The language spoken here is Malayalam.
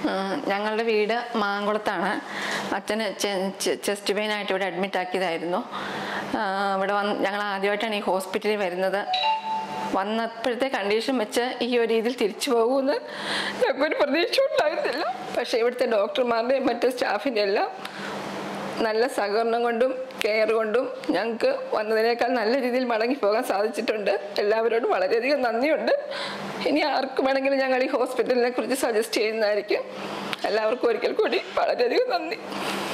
ഉം, ഞങ്ങളുടെ വീട് മാങ്കുളത്താണ് അച്ഛന് ചെസ്റ്റ് പെയിൻ ആയിട്ട് ഇവിടെ അഡ്മിറ്റ് ആക്കിയതായിരുന്നു ആ, ഇവിടെ വന്ന് ഞങ്ങൾ ആദ്യമായിട്ടാണ് ഈ ഹോസ്പിറ്റലിൽ വരുന്നത് വന്നപ്പോഴത്തെ കണ്ടീഷൻ വെച്ച് ഈ ഒരു രീതിയിൽ തിരിച്ചു പോകുമെന്ന് ഞങ്ങൾക്കൊരു പ്രതീക്ഷ ഉണ്ടായിരുന്നില്ല പക്ഷേ ഇവിടുത്തെ ഡോക്ടർമാരുടെയും മറ്റ് സ്റ്റാഫിൻ്റെ എല്ലാം നല്ല സഹകരണം കൊണ്ടും കെയർ കൊണ്ടും ഞങ്ങൾക്ക് വന്നതിനേക്കാൾ നല്ല രീതിയിൽ മടങ്ങി പോകാൻ സാധിച്ചിട്ടുണ്ട് എല്ലാവരോടും വളരെയധികം നന്ദിയുണ്ട് ഇനി ആർക്കും വേണമെങ്കിലും ഞങ്ങൾ ഈ ഹോസ്പിറ്റലിനെ കുറിച്ച് സജസ്റ്റ് ചെയ്യുന്നതായിരിക്കും എല്ലാവർക്കും ഒരിക്കൽ കൂടി വളരെയധികം നന്ദി